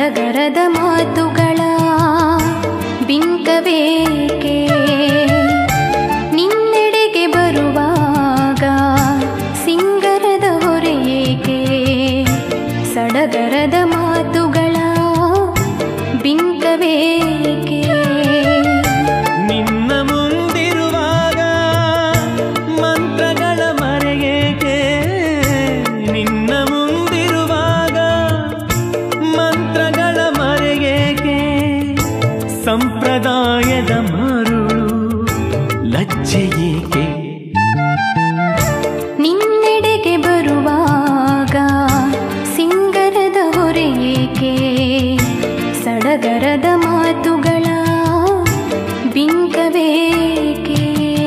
ಸಡಗರದ ಮಾತುಗಳ ಬಿಂಕವೇಕೆ ನಿನ್ನೆಡೆಗೆ ಬರುವಾಗ ಸಿಂಗರದ ಹೊರೆಯೇಕೆ ಸಡಗರದ ಮಾತುಗಳ ಬಿಂಕವೇಕೆ ನಿನ್ನ ಮುಂದಿರುವಾಗ ಮಂತ್ರಗಳ ಮರೆಯೇಕೆ ನಿನ್ನ ಮುಂದಿರುವಾಗ ಮಂತ್ರಗಳ ಮರೆಯೇಕೆ ಸಂಪ್ರದಾಯದ ಮರುಳು ಲಜ್ಜೆಯೇಕೆ ನಿನ್ನೆಡೆಗೆ ಬರುವಾಗ ಸಿಂಗರದ ಹೊರೆಯೇಕೆ ಸಡಗರದ ಮಾತುಗಳ ಬಿಂಕವೇಕೆ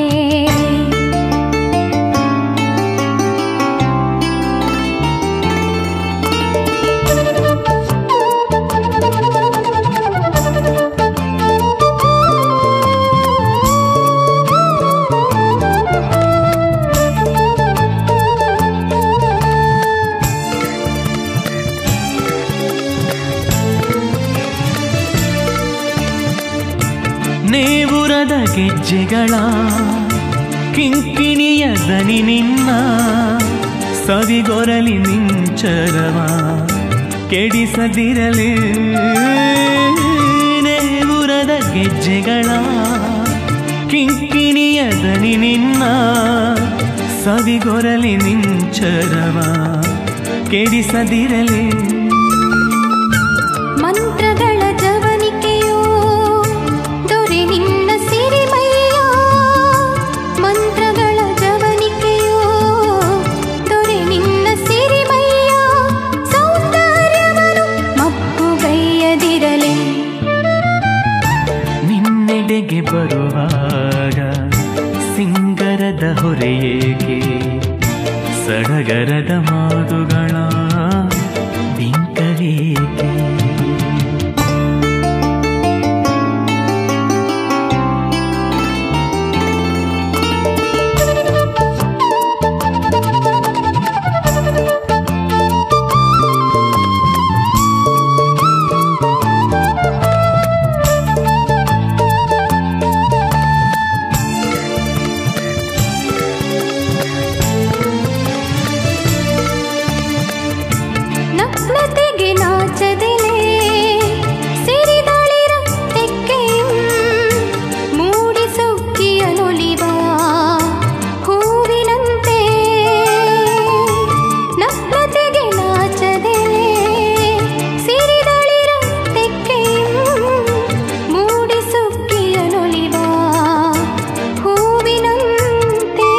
ನೇವುರದ ಗೆಜ್ಜೆಗಳ ಕಿಂಕಿಣಿಯ ದನಿ ನಿನ್ನ ಸವಿಗೊರಲಿ ನಿಂಚರವ ಕೆಡಿಸದಿರಲಿ ನೇವುರದ ಗೆಜ್ಜೆಗಳ ಕಿಂಕಿಣಿಯ ದನಿ ನಿನ್ನ ಸವಿಗೊರಲಿ ನಿಂಚರವ ಕೆಡಿಸದಿರಲಿ ಮಂತ್ರಗಳ ಜವನಿಕೆಯೋ ದೊರೆ ನಿನ್ನ ಸಿರಿಮಯ್ಯ ಮಂತ್ರಗಳ ಜವನಿಕೆಯೋ ದೊರೆ ನಿನ್ನ ಸಿರಿಮಯ್ಯ ಸೌಂದರ್ಯವನ್ನು ಮಪ್ಪುಗೈಯದಿರಲಿ ನಿನ್ನೆಡೆಗೆ ಬರುವಾಗ ಸಿಂಗರದ ಹೊರೆಯೇಕೆ ಸಡಗರದ ಮಾತುಗಳ ಬಿಂಕವೇಕೆ ನಗ್ನತೆಗೆ ನಾಚದೆಲೆ ಸಿರಿದಳಿರ ತೆಕ್ಕೆಯಂ ಮೂಡಿಸುಕ್ಕಿಯನುಲಿವ ಹೂವಿನಂತೆ ನಗ್ನತೆಗೆ ನಾಚದೆಲೆ ಸಿರಿದಳಿರ ತೆಕ್ಕೆಯಂ ಮೂಡಿಸುಕ್ಕಿಯನುಲಿವ ಹೂವಿನಂತೆ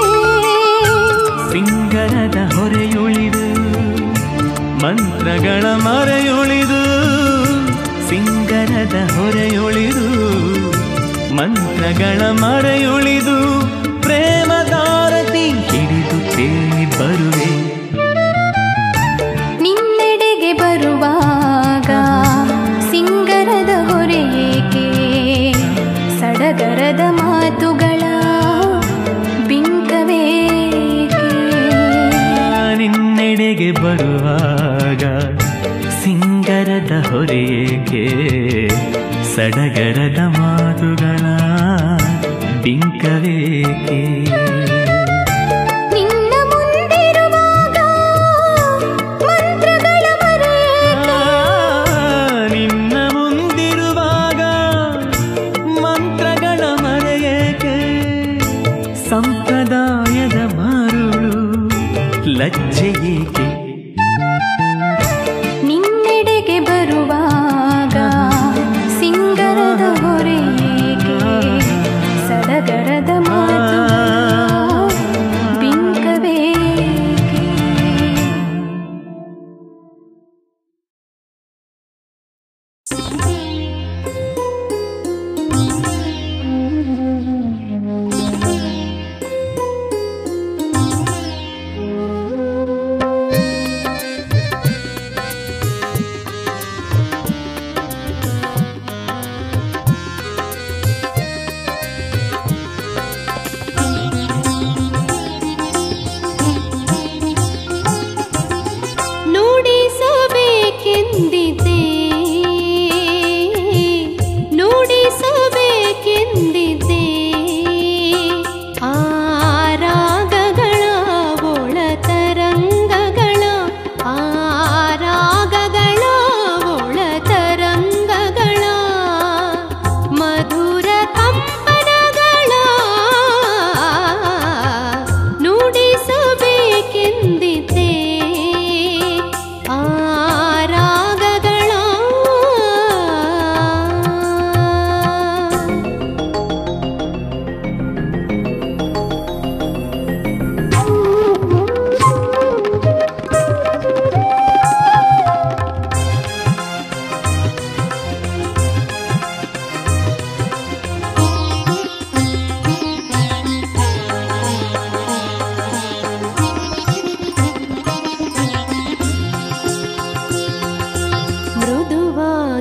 ಸಿಂಗರದ ಹೊರೆಯುಳಿದು ಮಂತ್ರಗಳ ಮರೆಯುಳಿದು ಸಿಂಗರದ ಹೊರೆಯುಳಿದು ಮಂತ್ರಗಳ ಮರೆಯುಳಿದು ಪ್ರೇಮದಾರತಿ ಹಿಡಿದು ತೇಲಿ ಬರುವೆ ನಿನ್ನೆಡೆಗೆ ಬರುವಾಗ ಸಿಂಗರದ ಹೊರೆಯೇಕೆ ಸಡಗರದ ಮಾತುಗಳ ಬಿಂಕವೇಕೆ ನಿನ್ನೆಡೆಗೆ ಬರುವಾಗ ಸಿಂಗರದ ಹೊರೆಯೇಕೆ ಸಡಗರದ ಮಾತುಗಳ ಬಿಂಕವೇಕೆ ನಿನ್ನ ಮುಂದಿರುವಾಗ ಮಂತ್ರಗಳ ಮರೆಯೇಕೆ ನಿನ್ನ ಮುಂದಿರುವಾಗ ಮಂತ್ರಗಳ ಮರೆಯೇಕೆ ಸಂಪ್ರದಾಯದ ಮರುಳು ಲಜ್ಜೆಯೇಕೆ ನಿನ್ನೆಡೆಗೆ ಬರುವಾಗ ಸಿಂಗರದ ಹೊರೆಯೇಕೆ ಸಡಗರದ ಮಾತು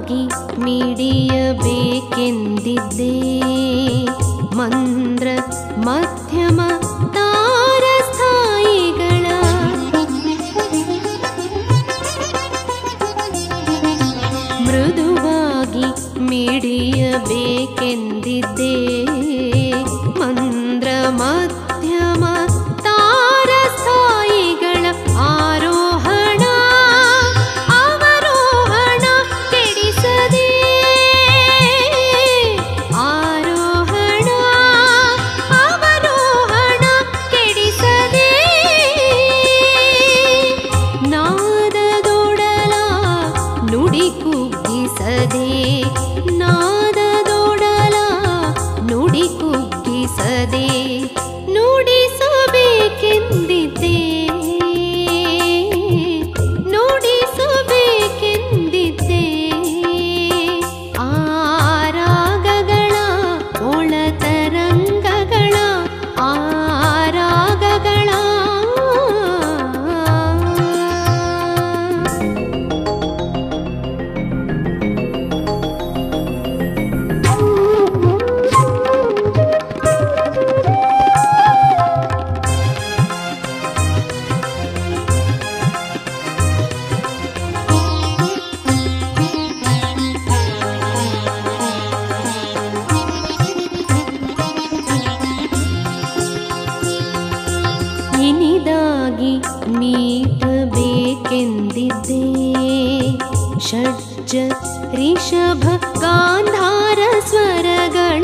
ಮೃದುವಾಗಿ ಮಿಡಿಯಬೇಕೆಂದಿದ್ದೆ ಮಂದ್ರ ಮಧ್ಯಮ ತಾರಸ್ಥಾಯಿಗಳ ಮೃದುವಾಗಿ ಮಿಡಿಯಬೇಕೆಂದಿದ್ದೆ ಮಂದ್ರ ಮಧ್ಯಮ ತಾರಸ್ಥಾಯಿಗಳ ಆರೋಹಣ ಅವರೋಹಣ ಕೆಡಿಸದೆ ಆರೋಹಣ ಅವರೋಹಣ ಕೆಡಿಸದೆ ನಾದದೊಡಲ ನುಡಿ ಕುಗ್ಗಿಸದೆ ನಾದದೊಡಲ ನುಡಿ ಕುಗ್ಗಿಸದೆ ನುಡಿಸಬೇಕೆಂದಿದ್ದೆ ನುಡಿಸಬೇಕೆಂದಿದ್ದೆ ಆ ರಾಗಗಳ ಒಳತರಂಗಗಳ ಆ ರಾಗಗಳ ಇನಿದಾಗಿ ಮೀಟಬೇಕೆಂದಿದ್ದೆ ಷಡ್ಜ ರಿಷಭ ಗಾಂಧಾರ ಸ್ವರಗಳ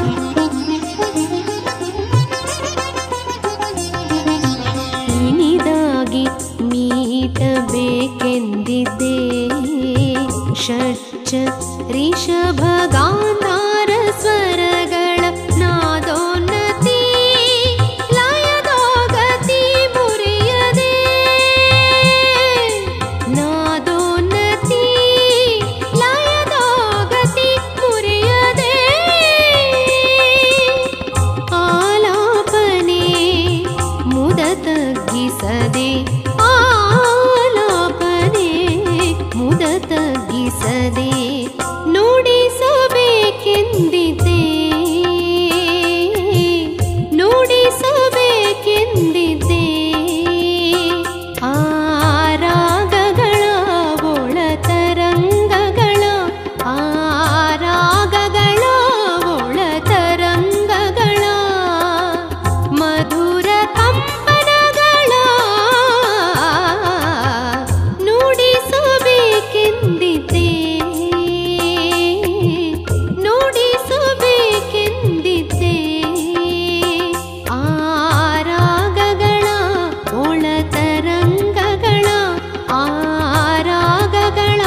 ಇನಿದಾಗಿ ಮೀಟಬೇಕೆಂದಿದ್ದೆ ಷಡ್ಜ ರಿಷಭ ಗಾಂಧಾರ ಸ್ವರಗಳ ನಾದೋನ್ನತಿ ಲಯದೋಗತಿ ಮುರಿಯದೆ ನಾದೋನ್ನತಿ ಲಯದೋಗತಿ ಮುರಿಯದೆ ಆಲಾಪನೆ ಮುದ ತಗ್ಗಿಸದೆ ಆಲಾಪನೆ ಮುದ ತಗ್ಗಿಸದೆ ನುಡಿಸಬೇಕೆಂದಿದ್ದೆ ನುಡಿಸಬೇಕೆಂದಿದ್ದೆ ಆ ರಾಗಗಳ ಒಳತರಂಗಗಳ ಆ ರಾಗಗಳ ಒಳತರಂಗಗಳ ಮಧುರ ಕಂಪನಗಳ ನುಡಿಸಬೇಕೆಂದಿದ್ದೆ ನುಡಿಸಬೇಕೆಂದಿದ್ದೆ ಆ ರಾಗಗಳ ಒಳತರಂಗಗಳ ಆ ರಾಗಗಳ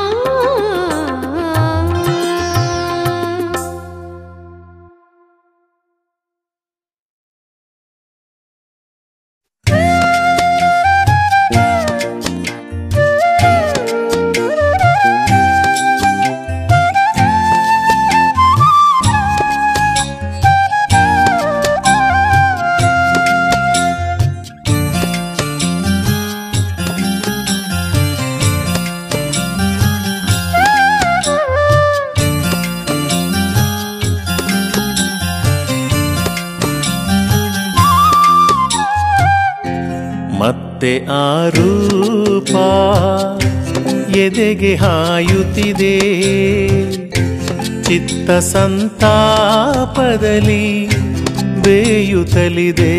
ಮತ್ತೆ ಆ ರೂಪ ಎದೆಗೆ ಹಾಯುತ್ತಿದೆ ಚಿತ್ತ ಸಂತಾಪದಲ್ಲಿ ಬೇಯುತ್ತಲಿದೆ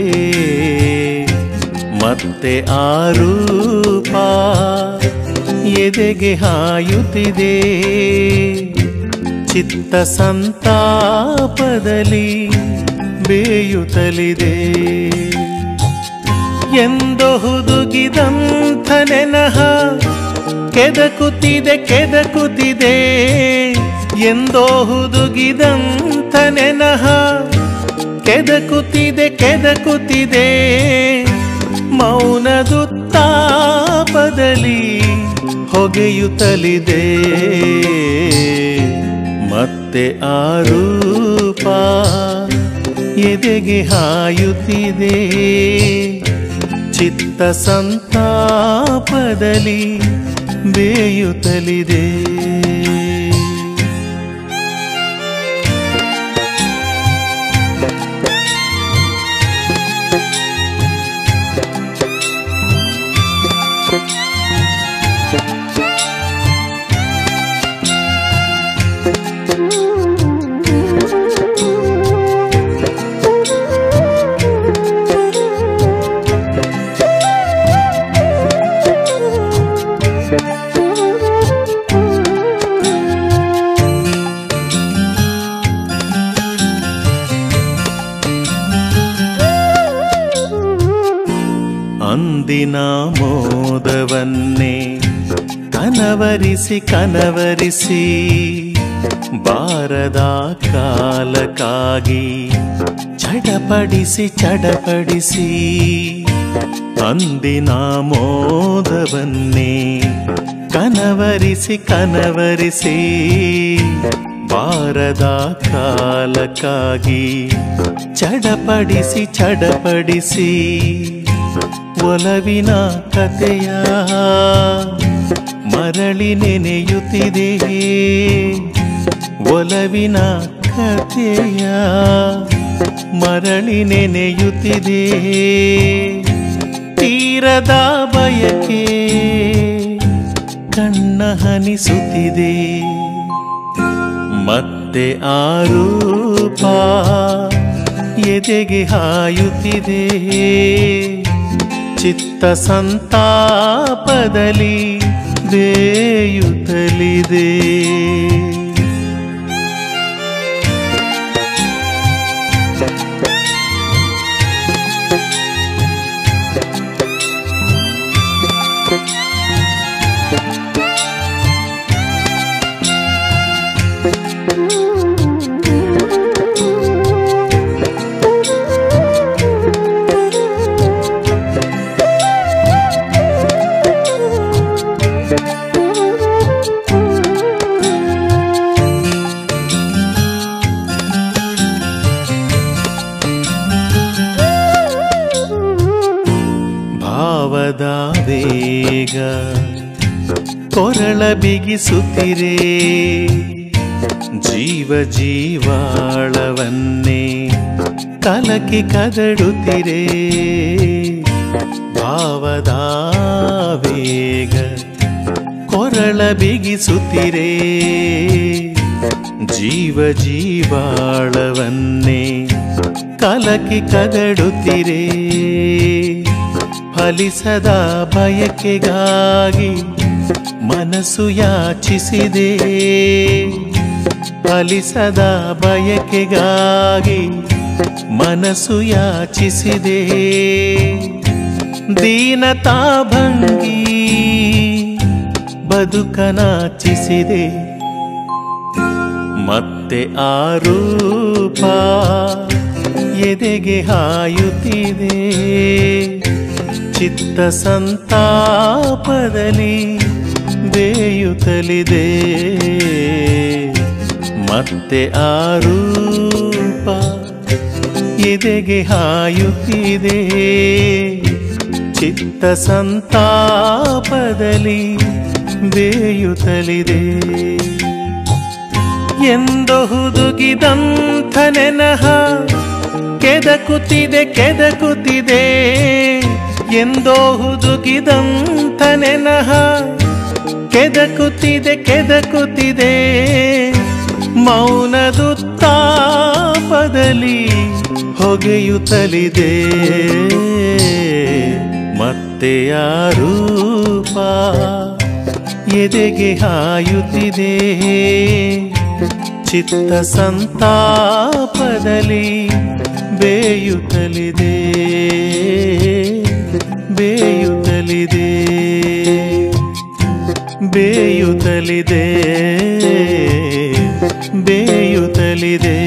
ಮತ್ತೆ ಆ ರೂಪ ಎದೆಗೆ ಹಾಯುತ್ತಿದೆ ಚಿತ್ತ ಸಂತಾಪದಲ್ಲಿ ಬೇಯುತ್ತಲಿದೆ ಎಂದೋ ಹುದುಗಿದಂಥ ನೆನಹ ಕೆದಕುತ್ತಿದೆ ಕೆದಕುತ್ತಿದೆ ಎಂದೋ ಹುದುಗಿದಂಥ ನೆನಹ ಕೆದಕುತ್ತಿದೆ ಕೆದಕುತ್ತಿದೆ ಮೌನದು ತಾಪದಲ್ಲಿ ಹೊಗೆಯುತ್ತಲಿದೆ ಮತ್ತೆ ಆ ರೂಪ ಎದೆಗೆ ಹಾಯುತ್ತಿದೆ ಚಿತ್ತ ಸಂತಾಪದಲ್ಲಿ ಬೇಯುತ್ತಲಿದೆ ಅಂದಿನ ಮೋದವನ್ನೇ ಕನವರಿಸಿ ಕನವರಿಸಿ ಬಾರದ ಕಾಲಕ್ಕಾಗಿ ಚಡಪಡಿಸಿ ಚಡಪಡಿಸಿ ಅಂದಿನ ಮೋದವನ್ನೇ ಕನವರಿಸಿ ಕನವರಿಸಿ ಬಾರದ ಕಾಲಕ್ಕಾಗಿ ಚಡಪಡಿಸಿ ಚಡಪಡಿಸಿ ಒಲವಿನ ಕಥೆಯ ಮರಳಿ ನೆನೆಯುತ್ತಿದೆ ಒಲವಿನ ಕಥೆಯ ಮರಳಿ ನೆನೆಯುತ್ತಿದೆ ತೀರದ ಬಯಕೆ ಕಣ್ಣ ಹನಿಸುತ್ತಿದೆ ಮತ್ತೆ ಆರೂಪ ಎದೆಗೆ ಹಾಯುತ್ತಿದೆ ಚಿತ್ತ ಸಂತಾಪದಲ್ಲಿ ಬೇಯುತ್ತಲಿದೆ ಭಾವದ ವೇಗ ಕೊರಳ ಬಿಗಿಸುತ್ತಿರೆ ಜೀವ ಜೀವಾಳವನ್ನೇ ಕಲಕಿ ಕದಡುತ್ತಿರೆ ಭಾವದ ವೇಗ ಕೊರಳ ಬಿಗಿಸುತ್ತಿರೆ ಜೀವ ಜೀವಾಳವನ್ನೇ ಕಲಕಿ ಕದಡುತ್ತಿರೆ ಫಲಿಸದ ಬಯಕೆಗಾಗಿ ಮನಸ್ಸು ಯಾಚಿಸಿದೆ ಫಲಿಸದ ಬಯಕೆಗಾಗಿ ಮನಸ್ಸು ಯಾಚಿಸಿದೆ ದೀನತಾ ಭಂಗಿ ಬದುಕನಾಚಿಸಿದೆ ಮತ್ತೆ ಆರೂಪ ಎದೆಗೆ ಹಾಯುತ್ತಿದೆ ಚಿತ್ತ ಸಂತಾಪದಲ್ಲಿ ಬೇಯುತ್ತಲಿದೆ ಮತ್ತೆ ಆರೂಪ ಎದೆಗೆ ಹಾಯುತ್ತಿದೆ ಚಿತ್ತ ಸಂತಾಪದಲ್ಲಿ ಬೇಯುತ್ತಲಿದೆ ಎಂದು ಹುದುಗಿದಂಥ ನೆನಹ ಕೆದಕುತ್ತಿದೆ ಕೆದಕುತ್ತಿದೆ ಎಂದೋ ಹುದುಗಿದಂಥ ನೆನಹ ಕೆದಕುತ್ತಿದೆ ಕೆದಕುತ್ತಿದೆ ಮೌನದುತ್ತಾಪದಲ್ಲಿ ಹೊಗೆಯುತ್ತಲಿದೆ ಮತ್ತೆ ರೂಪ ಎದೆಗೆ ಹಾಯುತ್ತಿದೆ ಚಿತ್ತ ಸಂತಾಪದಲ್ಲಿ ಬೇಯುತ್ತಲಿದೆ ಬೇಯುತ್ತಲಿದೆ ಬೇಯುತ್ತಲಿದೆ ಬೇಯುತ್ತಲಿದೆ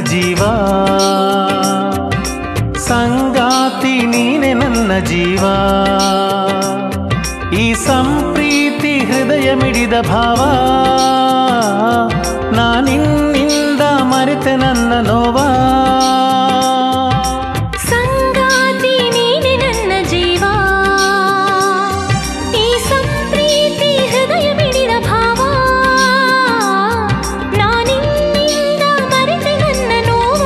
ಜೀವ ಸಂಗಾತಿ ನೀನೆ ನನ್ನ ಜೀವ ಈ ಸಂಪ್ರೀತಿ ಹೃದಯ ಮಿಡಿದ ಭಾವ ನಾನಿನ್ನಿಂದ ಮರೆತೆ ನನ್ನ ನೋವಾ ಸಂಗಾತಿ ನೀನೆ ನನ್ನ ಜೀವ ಈ ಸಂಪ್ರೀತಿ ಹೃದಯ ಮಿಡಿದ ಭಾವ ನಾನಿನ್ನಿಂದ ಮರೆತೆ ನನ್ನ ನೋವ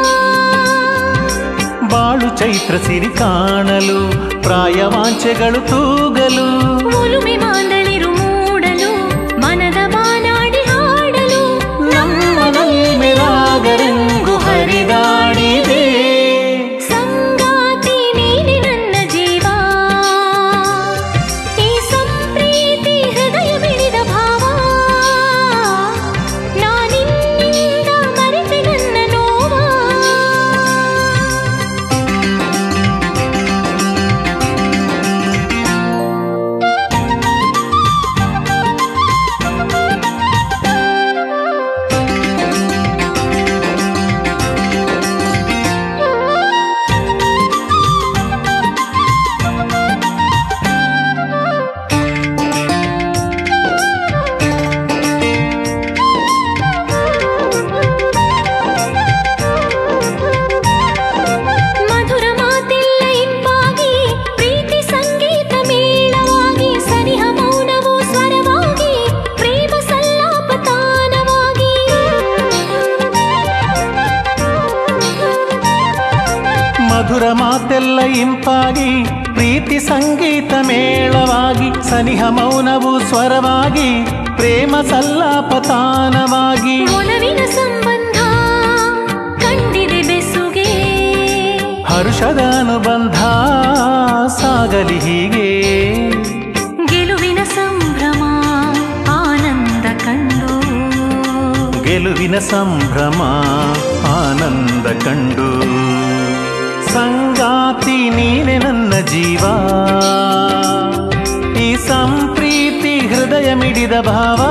ಬಾಳು ಚೈತ್ರ ಸಿರಿ ಕಾಣಲು ಪ್ರಾಯವಾಂಚೆಗಳು ತೂಗಲು ಒಲುಮೆ ಮಾಂದಳಿರು ಮೂಡಲು ಮನದ ಬಾನಾಡಿ ಹಾಡಲು ನಮ್ಮ ನಲ್ಮೆರಾಗರೆಂಗು ಹರಿದಾಡಿದೆ ಸಂಗಾತಿ ನೀನೆ ನನ್ನ ಜೀವ ಈ ಸಂಪ್ರೀತಿ ಹೃದಯ ಮಿಡಿದ ಭಾವ ನಾನಿನ್ನಿಂದ ಮರೆತೆ ನನ್ನ ನೋವ ಮಧುರ ಮಾತೆಲ್ಲ ಇಂಪಾಗಿ ಪ್ರೀತಿ ಸಂಗೀತ ಮೇಳವಾಗಿ ಸನಿಹ ಮೌನವು ಸ್ವರವಾಗಿ ಪ್ರೇಮ ಸಲ್ಲಾಪ ತಾನವಾಗಿ ಮಧುರ ಮಾತೆಲ್ಲ ಇಂಪಾಗಿ ಪ್ರೀತಿ ಸಂಗೀತ ಮೇಳವಾಗಿ ಸನಿಹ ಮೌನವು ಸ್ವರವಾಗಿ ಪ್ರೇಮ ಸಲ್ಲಾಪತಾನವಾಗಿ ಒಲವಿನ ಸಂಬಂಧ ಕಂಡಿದೆ ಬೆಸುಗೆ ಹರುಷದ ಅನುಬಂಧ ಸಾಗಲಿ ಹೀಗೆ ಗೆಲುವಿನ ಸಂಭ್ರಮ ಆನಂದ ಕಂಡು ಗೆಲುವಿನ ಸಂಭ್ರಮ ಆನಂದ ಕಂಡು ಸಂಗಾತಿ ನೀನೆ ನನ್ನ ಜೀವ ಈ ಸಂಪ್ರೀತಿ ಹೃದಯ ಮಿಡಿದ ಭಾವ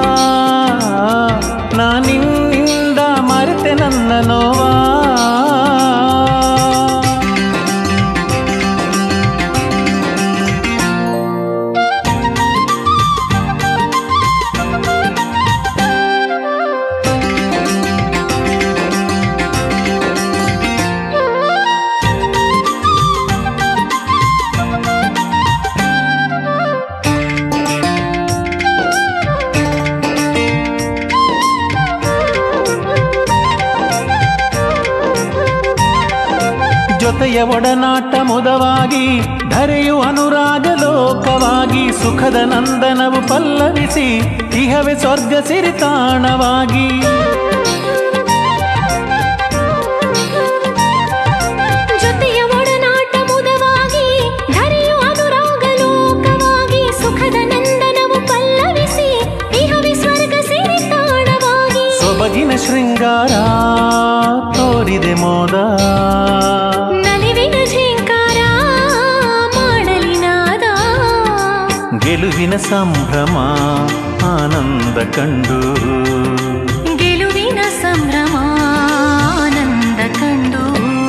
ನಾನಿನ್ನಿಂದ ಮರೆತೆ ನನ್ನ ನೋವಾ ಜೊತೆಯ ಒಡನಾಟ ಮುದವಾಗಿ ಧರೆಯು ಅನುರಾಗ ಲೋಕವಾಗಿ ಸುಖದ ನಂದನವು ಪಲ್ಲವಿಸಿ ಇಹವೇ ಸ್ವರ್ಗ ಸಿರಿತಾಣವಾಗಿ ಜೊತೆಯ ಒಡನಾಟ ಮುದವಾಗಿ ಧರೆಯು ಅನುರಾಗ ಲೋಕವಾಗಿ ಸುಖದ ನಂದನವು ಪಲ್ಲವಿಸಿ ಇಹವಿ ಸ್ವರ್ಗ ಸೇರಿ ತಾಣವಾಗಿ ಸೊಬಗಿನ ಶೃಂಗಾರ ತೋರಿದೆ ಮೋದ ನಲಿವಿನ ಝೇಂಕಾರ ಮಾಡಲಿ ನಾದ ಗೆಲುವಿನ ಸಂಭ್ರಮ ಆನಂದ ಕಂಡು ಗೆಲುವಿನ ಸಂಭ್ರಮ ಆನಂದ ಕಂಡು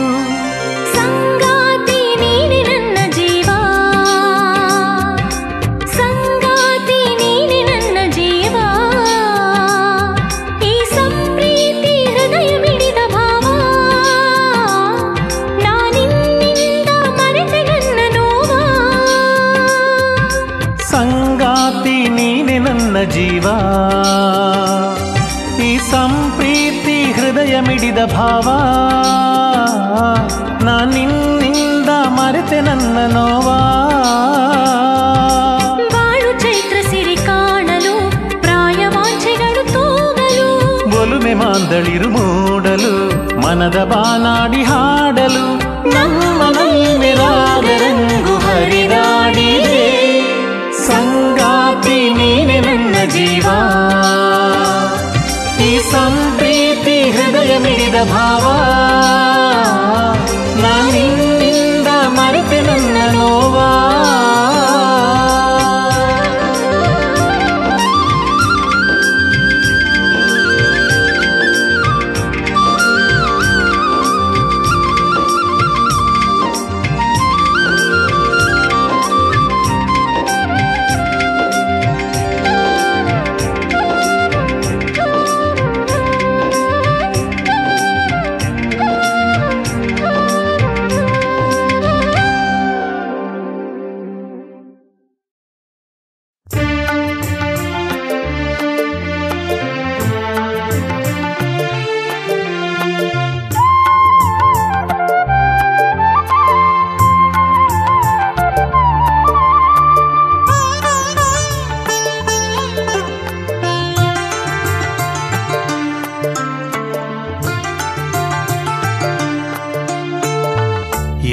ಸಂಗಾತಿ ನೀನೆ ನನ್ನ ಜೀವ ಸಂಗಾತಿ ನೀನೆ ನನ್ನ ಜೀವ ಈ ಸಂಪ್ರೀತಿ ಹೃದಯ ಮಿಡಿದ ಭಾವ ನಾನಿನ್ನಿಂದ ಮರೆತೆ ನನ್ನ ನೋವ ಸಂಗಾತಿ ನೀನೆ ನನ್ನ ಜೀವ ಈ ಸಂಪ್ರೀತಿ ಹೃದಯ ಮಿಡಿದ ಭಾವ ನಾನಿನ್ನಿಂದ ಮರೆತೆ ನನ್ನ ನೋವಾ ಬಾಳು ಚೈತ್ರ ಸಿರಿ ಕಾಣಲು ಪ್ರಾಯವಾಂಛೆಗಳು ತೂಗಲು ಒಲುಮೆ ಮಾಂದಳಿರು ಮೂಡಲು ಮನದ ಬಾನಾಡಿ ಹಾಡಲು ನಮ್ಮ ನಲ್ಮೆರಾಗರಂಗು ಹರಿದಾಡಿದೆ ಸಂಗಾತಿ ನೀನೆ ನನ್ನ ಜೀವ ಈ ಸಂಪ್ರೀತಿ ಹೃದಯ ಮಿಡಿದ ಭಾವ ನಾನಿನ್ನಿಂದ ಮರೆತೆ ನನ್ನ ನೋವಾ ಆ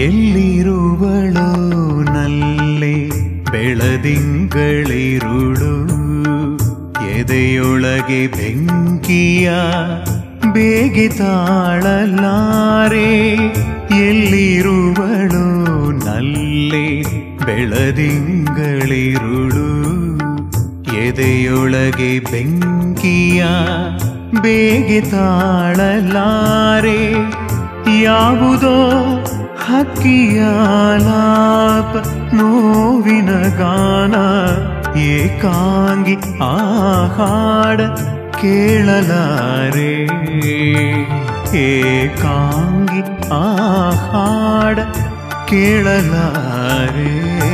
ಎಲ್ಲಿರುವಳೋ ನಲ್ಲೆ ಬೆಳದಿಂಗಳಿರುಳು ಎದೆಯೊಳಗೆ ಬೆಂಕಿಯ ಬೇಗೆ ತಾಳಲಾರೆ ಎಲ್ಲಿರುವಳೋ ನಲ್ಲೆ ಬೆಳದಿಂಗಳಿರುಳು ಎದೆಯೊಳಗೆ ಬೆಂಕಿಯ ಬೇಗೆ ತಾಳಲಾರೆ ಯಾವುದೋ ಹಕ್ಕಿಯ ಲಾಪ ನೋವಿನ ಗಾನ ಏಕಾಂಗಿ ಆ ಹಾಡ ಕೇಳಲಾರೆ ಏಕಾಂಗಿ ಆ ಹಾಡ ಕೇಳಲಾರೆ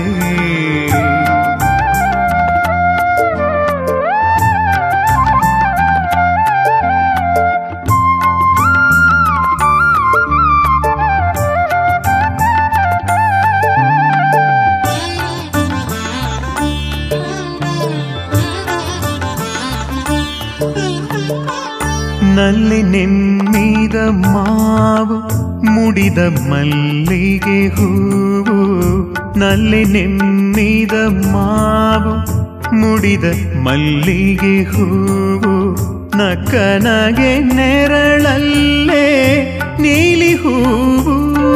ನಲ್ಲಿ ನೆಮ್ಮಿದ ಮಾವು ಮುಡಿದ ಮಲ್ಲಿಗೆ ಹೂವು ನಲ್ಲಿ ನೆಮ್ಮಿದ ಮಾವು ಮುಡಿದ ಮಲ್ಲಿಗೆ ಹೂವು ನಕ್ಕನಗೆ ನೆರಳಲ್ಲೇ ನೀಲಿ ಹೂವು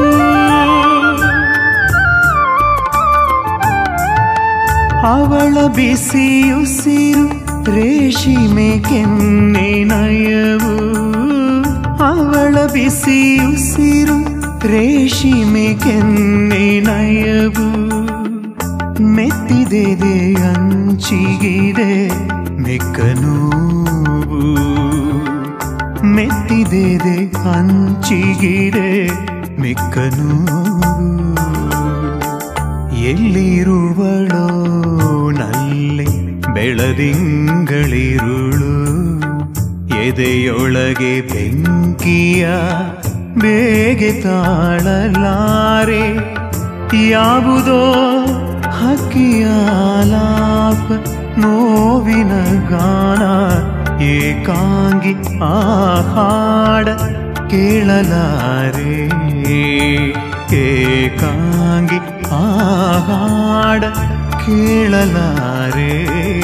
ಅವಳ ಬಿಸಿಯುಸಿರು ರೇಷಿಮೆ ಕೆನ್ನೆ ನಯವು ಅವಳ ಬಿಸಿಯುಸಿರು ರೇಷಿಮೆ ಕೆನ್ನೆ ನಯವು ಮೆತ್ತಿದೆದೆ ಅಂಚಿಗಿದೆ ಮೆಕ್ಕನೂವು ಮೆತ್ತಿದೆದೆ ಅಂಚಿಗಿದೆ ಮೆಕ್ಕನೂವು ಎಲ್ಲಿರುವಳೋ ನಲ್ಲಿ ಬೆಳದಿಂಗಳಿರುಳು ಎದೆಯೊಳಗೆ ಬೆಂಕಿಯ ಬೇಗೆ ತಾಳಲಾರೆ ಯಾವುದೋ ಹಕ್ಕಿಯ ಲಾಪ ನೋವಿನ ಗಾನ ಏಕಾಂಗಿ ಆ ಹಾಡ ಕೇಳಲಾರೆ ಏಕಾಂಗಿ ಆ ಹಾಡ ಕೇಳಲಾರೆ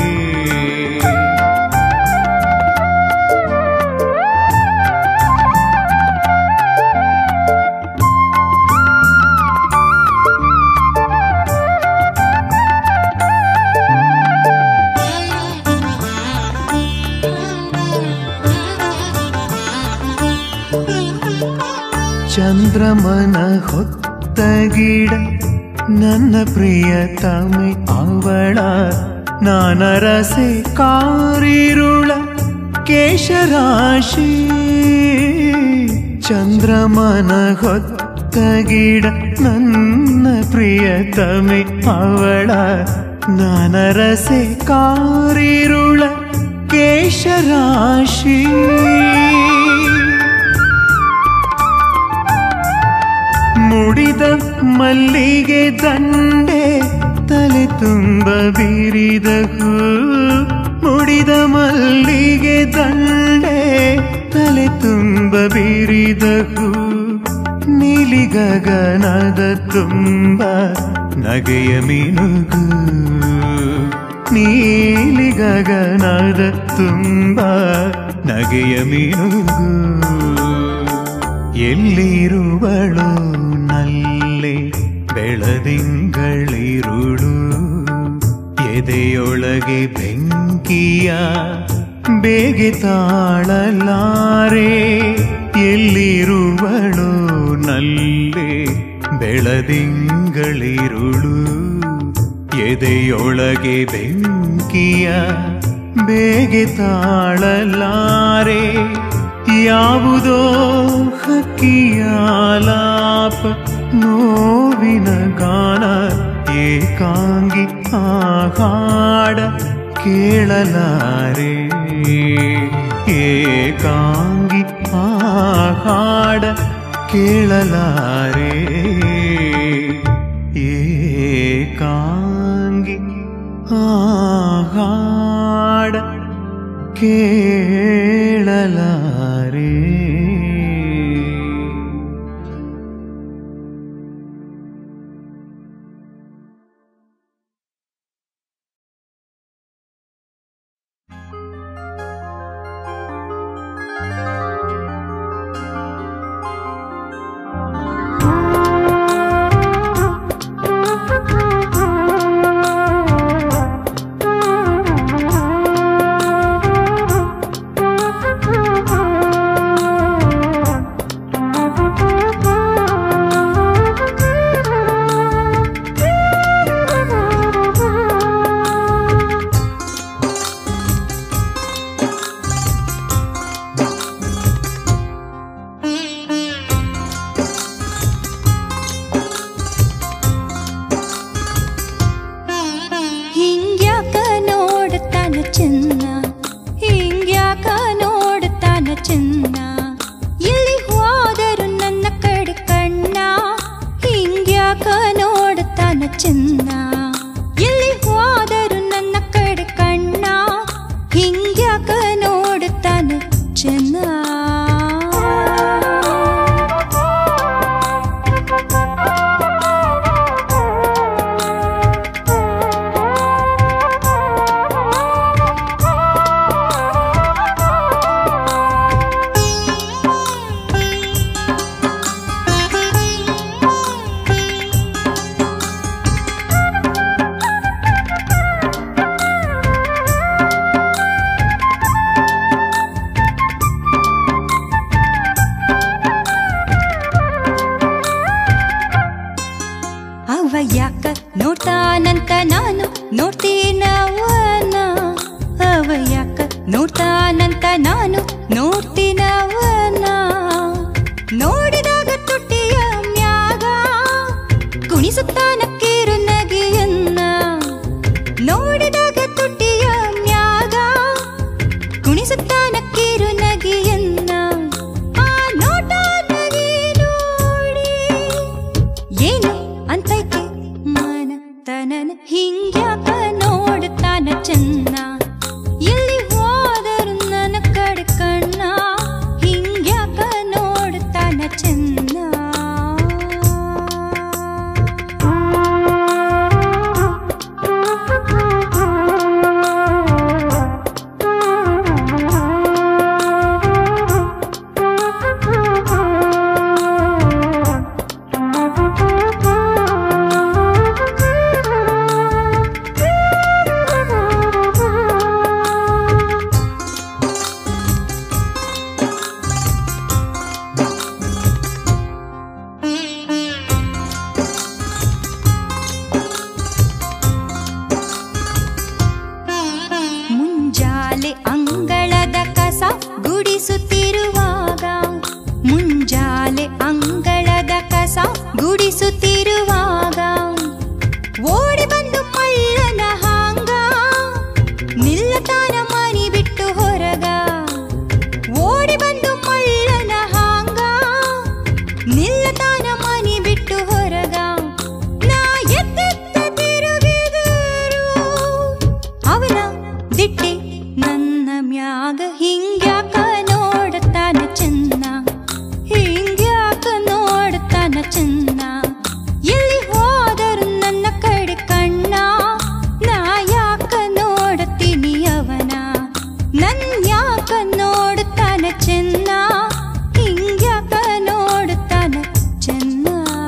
ಚಂದ್ರಮನ ಹೊತ್ತ ಗಿಡ ನನ್ನ ಪ್ರಿಯತಮೆ ಅವಳ ನಾನರಸೆ ಕಾರಿರುಳ ಕೇಶರಾಶಿ ಚಂದ್ರಮನ ಹೊತ್ತ ಗಿಡ ನನ್ನ ಪ್ರಿಯತಮೆ ಅವಳ ನಾನರಸೆ ಕಾರಿರುಳ ಕೇಶರಾಶಿ ಮುಡಿದ ಮಲ್ಲಿಗೆ ದಂಡೆ ತಲೆ ತುಂಬ ಬೀರಿದ ಹೂ ಮುಡಿದ ಮಲ್ಲಿಗೆ ದಂಡೆ ತಲೆ ತುಂಬ ಬೀರಿದ ಹೂ ನೀಲಿ ಗಗನದ ತುಂಬ ನಗೆಯ ಮಿನುಗು ನೀಲಿ ಗಗನದ ತುಂಬ ನಗೆಯ ಮಿನುಗು ಎಲ್ಲಿರುವಳು ನಲ್ಲೆ ಬೆಳದಿಂಗಳಿರುಳು ಎದೆಯೊಳಗೆ ಬೆಂಕಿಯ ಬೇಗೆ ತಾಳಲಾರೆ ಎಲ್ಲಿರುವಳು ನಲ್ಲೆ ಬೆಳದಿಂಗಳಿರುಳು ಎದೆಯೊಳಗೆ ಬೆಂಕಿಯ ಬೇಗೆ ತಾಳಲಾರೆ ಯಾವುದೋ ಹಕ್ಕಿಯ ಲಾಪ ನೋವಿನ ಗಾನ ಏಕಾಂಗಿ ಆ ಹಾಡ ಕೇಳಲಾರೆ ಏಕಾಂಗಿ ಆ ಹಾಡ ಕೇಳಲಾರೆ ಏಕಾಂಗಿ ಆ ಹಾಡ ಕೇಳಲಾರೆ ನೋಡ್ತಾನಂತ ನಾನು ನೋಡ್ತೀನವನ ನೋಡಿದಾಗ ತುಟಿಯ ಮ್ಯಾಗ ಕುಣಿಸುತ್ತಾನ ಕಿರು ನಗೆಯನ್ನ ನೋಡಿದಾಗ ತುಟಿಯ ಮ್ಯಾಗ ಕುಣಿಸುತ್ತಾನ ಕಿರು ನಗೆಯನ್ನ ಆ ನೋಟ ನಗೆ ನೋಡಿ ಏನು ಅಂತೈತೆ ಮನ ತನನ ಹಿಂಗ್ಯಾಕ ನೋಡ್ತಾನ ಚೆನ್ನ ಎಲ್ಲಿ ಹೋದರು ನನ್ನ ಕಡೆ ಕಣ್ಣ ಹಿಂಗ್ಯಾಕ ನೋಡ್ತಾನ ಚೆನ್ನ ಮುಂಜಾಲೆ ಅಂಗಳದ ಕಸ ಗುಡಿಸುತ್ತಿರುವಾಗ ಮುಂಜಾಲೆ ಅಂಗಳದ ಕಸ ಗುಡಿಸುತ್ತಿರುವಾಗ ಓಡಿ ಬಂದು ಮಳ್ಳನ ಹಾಂಗ ನಿಲ್ಲತಾನ ಮನಿ ಬಿಟ್ಟು ಹೊರಗ ಓಡಿ ಬಂದು ಮಳ್ಳನ ಹಾಂಗ ನಿಲ್ಲತಾನ ಮನಿ ಬಿಟ್ಟು ಹೊರಗ ನಾ ಎತ್ತೆತ್ತ ತಿರುಗಿದರು ಅವನ ದಿಟ್ಟಿ ನನ್ನ ಮ್ಯಾಗ ಹಿಂಗ್ಯಾಕ ನೋಡ್ತಾನ ಚೆನ್ನ ಹಿಂಗ್ಯಾಕ ನೋಡ್ತಾನ ಚೆನ್ನ ಎಲ್ಲಿ ಹೋದರು ನನ್ನ ಕಡೆ ಕಣ್ಣ ನಾ ಯಾಕ ನೋಡ್ತೀನಿ ಅವನ ನನ್ ಯಾಕ ನೋಡ್ತಾನ ಚೆನ್ನ ಹಿಂಗ್ಯಾಕ ನೋಡ್ತಾನ ಚೆನ್ನ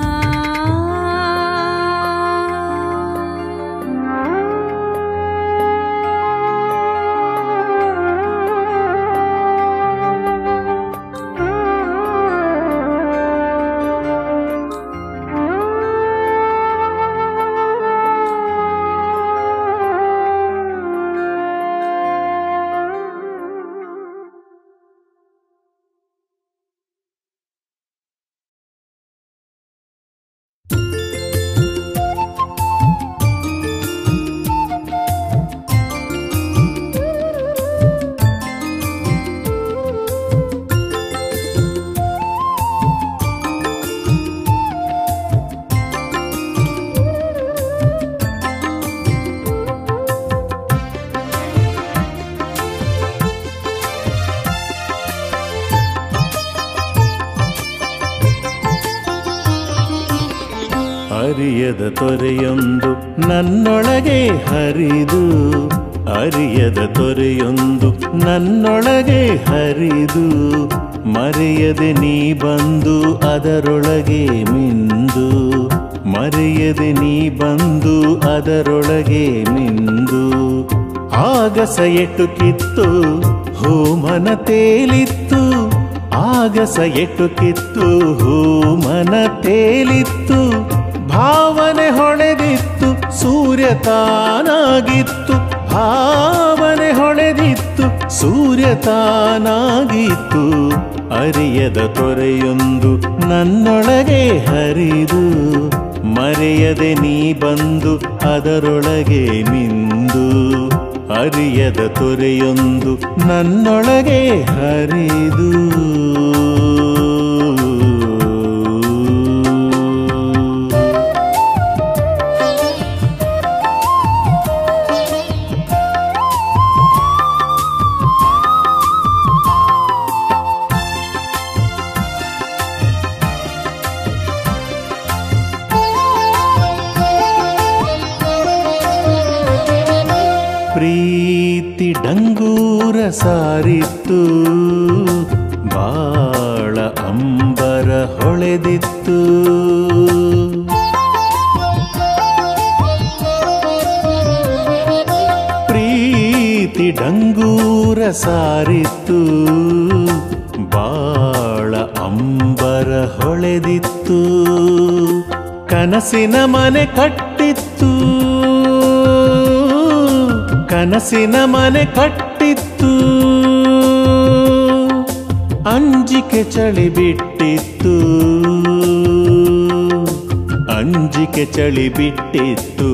ಅರಿಯದ ತೊರೆಯೊಂದು ನನ್ನೊಳಗೆ ಹರಿದು ಅರಿಯದ ತೊರೆಯೊಂದು ನನ್ನೊಳಗೆ ಹರಿದು ಮರೆಯದೆ ನೀ ಬಂದು ಅದರೊಳಗೆ ಮಿಂದು ಮರೆಯದೆ ನೀ ಬಂದು ಅದರೊಳಗೆ ಮಿಂದು ಆಗಸ ಎಟ್ಟು ಕಿತ್ತು ಹೋಮನ ತೇಲಿತ್ತು ಆಗಸ ಎಟ್ಟು ಕಿತ್ತು ಹೋಮನ ತೇಲಿತ್ತು ಭಾವನೆ ಹೊಳೆದಿತ್ತು ಸೂರ್ಯ ತಾನಾಗಿತ್ತು ಭಾವನೆ ಹೊಳೆದಿತ್ತು ಸೂರ್ಯ ತಾನಾಗಿತ್ತು ಅರಿಯದ ತೊರೆಯೊಂದು ನನ್ನೊಳಗೆ ಹರಿದು ಮರೆಯದೆ ನೀ ಬಂದು ಅದರೊಳಗೆ ಮಿಂದು ಅರಿಯದ ತೊರೆಯೊಂದು ನನ್ನೊಳಗೆ ಹರಿದು ಪ್ರೀತಿ ಡಂಗೂರ ಸಾರಿತ್ತು ಬಾಳ ಅಂಬರ ಹೊಳೆದಿತ್ತು ಪ್ರೀತಿ ಡಂಗೂರ ಸಾರಿತ್ತು ಬಾಳ ಅಂಬರ ಹೊಳೆದಿತ್ತು ಕನಸಿನ ಮನೆ ಕಟ್ಟಿತ್ತು ಕನಸಿನ ಮನೆ ಕಟ್ಟಿತ್ತು ಅಂಜಿಕೆ ಚಳಿ ಬಿಟ್ಟಿತ್ತು ಅಂಜಿಕೆ ಚಳಿ ಬಿಟ್ಟಿತ್ತು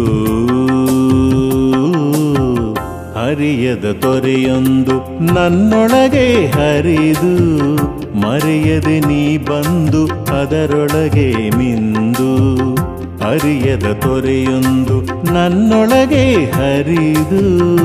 ಹರಿಯದ ತೊರೆಯೊಂದು ನನ್ನೊಳಗೆ ಹರಿದು ಮರೆಯದೆ ನೀ ಬಂದು ಅದರೊಳಗೆ ಮಿಂದು ಹರಿಯದ ತೊರೆಯೊಂದು ನನ್ನೊಳಗೆ ಹರಿದು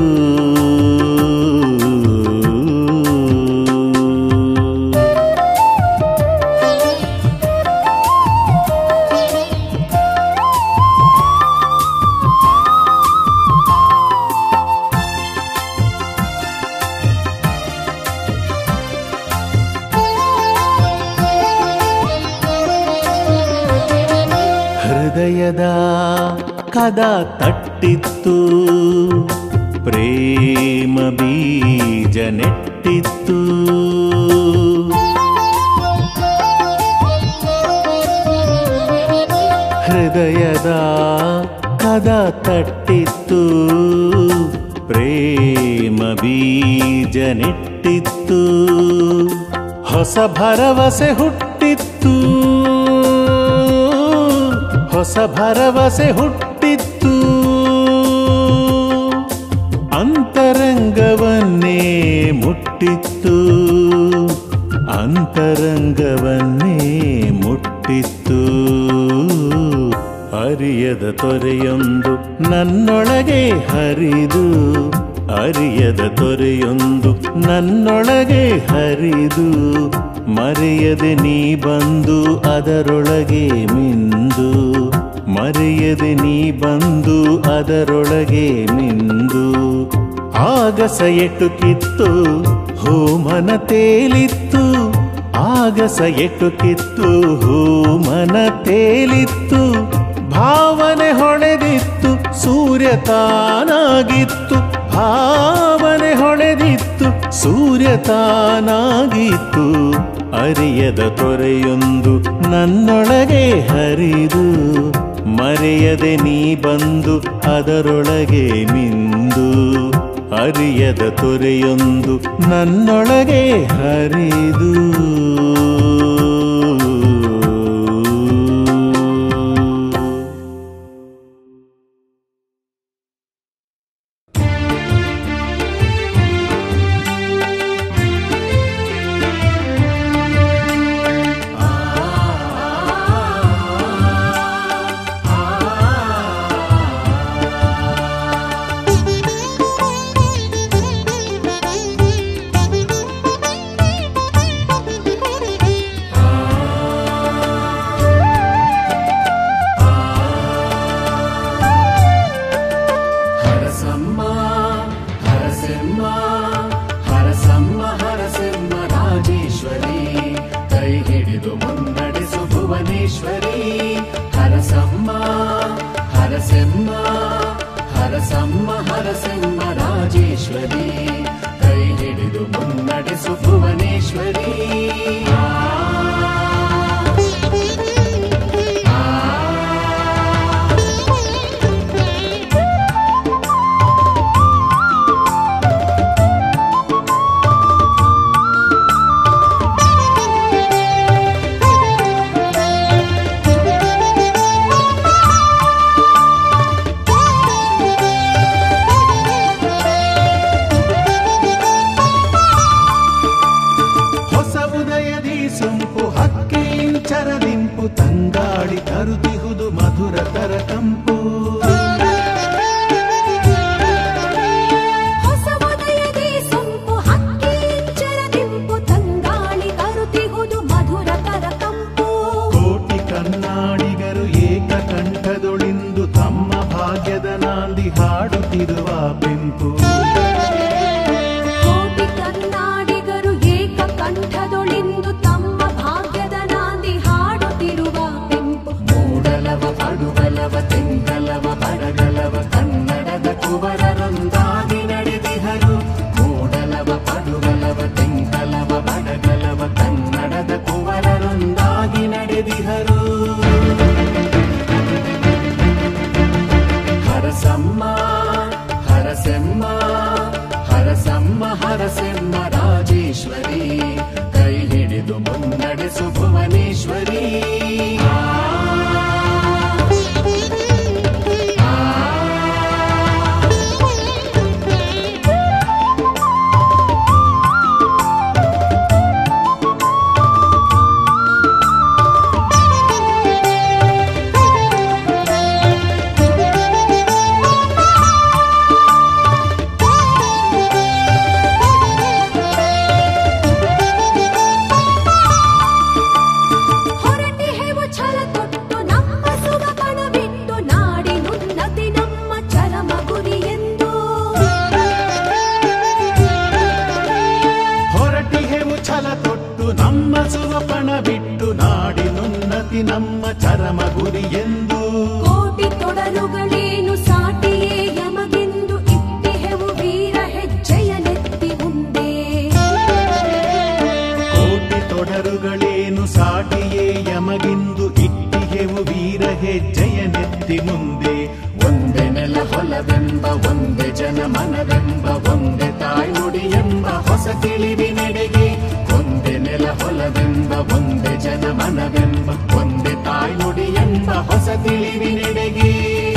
ಹೃದಯದ ಕದ ತಟ್ಟಿತ್ತು ಪ್ರೇಮ ಬೀಜ ನೆಟ್ಟಿತ್ತು ಹೃದಯದ ಕದ ತಟ್ಟಿತ್ತು ಪ್ರೇಮ ಬೀಜ ನೆಟ್ಟಿತ್ತು ಹೊಸ ಭರವಸೆ ಹುಟ್ಟಿತ್ತು ಹೊಸ ಭರವಸೆ ಹುಟ್ಟಿತ್ತು ಅಂತರಂಗವನ್ನೇ ಮುಟ್ಟಿತ್ತು ಅಂತರಂಗವನ್ನೇ ಮುಟ್ಟಿತ್ತು ಅರಿಯದ ತೊರೆಯೊಂದು ನನ್ನೊಳಗೆ ಹರಿದು ಅರಿಯದ ತೊರೆಯೊಂದು ನನ್ನೊಳಗೆ ಹರಿದು ಮರೆಯದೆ ನೀ ಬಂದು ಅದರೊಳಗೆ ಮಿಂದು ಮರೆಯದೆ ನೀ ಬಂದು ಅದರೊಳಗೆ ಮಿಂದು ಆಗಸ ಎಟುಕಿತ್ತು ಹೋಮನ ತೇಲಿತ್ತು ಆಗಸ ಎಟುಕಿತ್ತು ಹೋಮನ ತೇಲಿತ್ತು ಭಾವನೆ ಹೊಳೆದಿತ್ತು ಸೂರ್ಯ ತಾನಾಗಿತ್ತು ಭಾವನೆ ಹೊಳೆದಿತ್ತು ಸೂರ್ಯ ತಾನಾಗಿತ್ತು ಅರಿಯದ ತೊರೆಯೊಂದು ನನ್ನೊಳಗೆ ಹರಿದು ಮರೆಯದೆ ನೀ ಬಂದು ಅದರೊಳಗೆ ಮಿಂದು ಅರಿಯದ ತೊರೆಯೊಂದು ನನ್ನೊಳಗೆ ಹರಿದು ಹರಸಮ್ಮ ಹರಸೆಮ್ಮ ಹರಸಮ್ಮ ಹರಸೆಮ್ಮ ರಾಜೇಶ್ವರಿ ಕೈ ಹಿಡಿದು ಮುನ್ನಡೆಸು ಭುವನೇಶ್ವರಿ ಹರಸಮ್ಮ ಹರಸೆಮ್ಮ ಹರಸಮ್ಮ ಹರಸೆಮ್ಮ ರಾಜೇಶ್ವರಿ ಕೈ ಹಿಡಿದು ಮುನ್ನಡೆಸು ಭುವನೇಶ್ವರಿ ಹೊಸ ಉದಯದಿ ಸೊಂಪು ಹಕ್ಕಿಂಚರದಿಂಪು ತಂಗಾಡಿ ತರುತಿಹುದು ಮಧುರ ತರ ಕಂಪು ಹೊಸ ಉದಯದಿ ಸೊಂಪು ಹಕ್ಕಿ ಚರದಿಂಪು ತಂಗಾಳಿ ತರುತ್ತಿಹುದು ಮಧುರ ತರ ಕಂಪು ಕೋಟಿ ಕನ್ನಾಡಿಗರು ಏಕಕಂಠದೊಳಿಂದು ತಮ್ಮ ಭಾಗ್ಯದ ನಾಂದಿ ಹಾಡುತ್ತಿರುವ ಬೆಂಪು ಕೋಟಿ ಕನ್ನಾಡಿಗರು ಏಕ ಕಂಠದೊಳಿಂದು ತಮ್ಮ ಭಾಗ್ಯದ ನಾಂದಿ ಹಾಡುತ್ತಿರುವ ಬೆಂಪು ಮೂಡಲವ ಪಡುಗಲವ ತೆಂಗಲವ ಬಡಗಲವ ಕನ್ನಡದ ಕುವರರೊಂದಾಗಿ ನಡೆದಿಹರು ಮೂಡಲವ ಪಡುಗಲವ ತೆಂಗಲವ ಬಡಗಲವ ಕನ್ನಡದ ಕುವರರೊಂದಾಗಿ ನಡೆದಿಹರು ಹರಸಮ್ಮ ಹರಸೆಮ್ಮ ಹರಸಮ್ಮ ಹರಸೆಮ್ಮ ರಾಜೇಶ್ವರಿ ಕೈ ಹಿಡಿ ನಮ್ಮ ಸುವಪಣ ಬಿಟ್ಟು ನಾಡಿನುನ್ನತಿ ನಮ್ಮ ಚರಮ ಗುರಿ ಎಂದು ಕೋಟಿ ತೊಡರುಗಳೇನು ಸಾಟಿಯೇ ಯಮಗೆಂದು ಇಟ್ಟಿಹೆವು ವೀರ ಹೆಜ್ಜೆಯ ನೆತ್ತಿ ಮುಂದೆ ಕೋಟಿ ತೊಡರುಗಳೇನು ಸಾಟಿಯೇ ಯಮಗಿಂದು ಇಟ್ಟಿಗೆವು ವೀರ ಹೆಜ್ಜೆಯ ನೆತ್ತಿ ಮುಂದೆ ಒಂದೇ ನೆಲ ಹೊಲವೆಂಬ ಒಂದೇ ಜನ ಮನವೆಂಬ ಒಂದೇ ತಾಯ್ನುಡಿ ಎಂಬ ಹೊಸ ತಿಳಿವಿನೆಡೆಗೆ ಒಂದೇ ನೆಲ ಹೊಲವೆಂಬ ಒಂದೇ ಜನ ಮನವೆಂಬ ಒಂದೇ ತಾಯ್ನುಡಿ ಎಂಬ ಹೊಸ ತಿಳಿವಿನೆಡೆಗೆ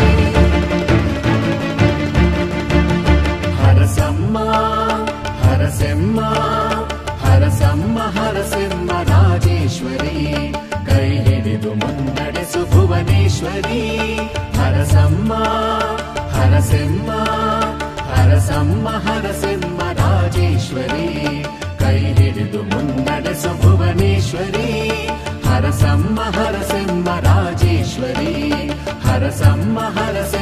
ಹರಸಮ್ಮ ಹರಸೆಮ್ಮ ಹರಸಮ್ಮ ಹರಸೆಮ್ಮ ರಾಜೇಶ್ವರಿ ಕೈ ಹಿಡಿದು ಮುನ್ನಡೆಸು ಭುವನೇಶ್ವರಿ ಹರಸಮ್ಮ ಹರಸೆಮ್ಮ ಹರಸಮ್ಮ ಹರಸೆಮ್ಮ ರಾಜೇಶ್ವರಿ ಕೈ ಹಿಡಿದು ಮುನ್ನಡೆಸು ಭುವನೇಶ್ವರಿ ಹರಸಮ್ಮ ಹರಸೆಮ್ಮ ರಾಜೇಶ್ವರಿ ಹರಸಮ್ಮ ಹರಸೆಮ್ಮ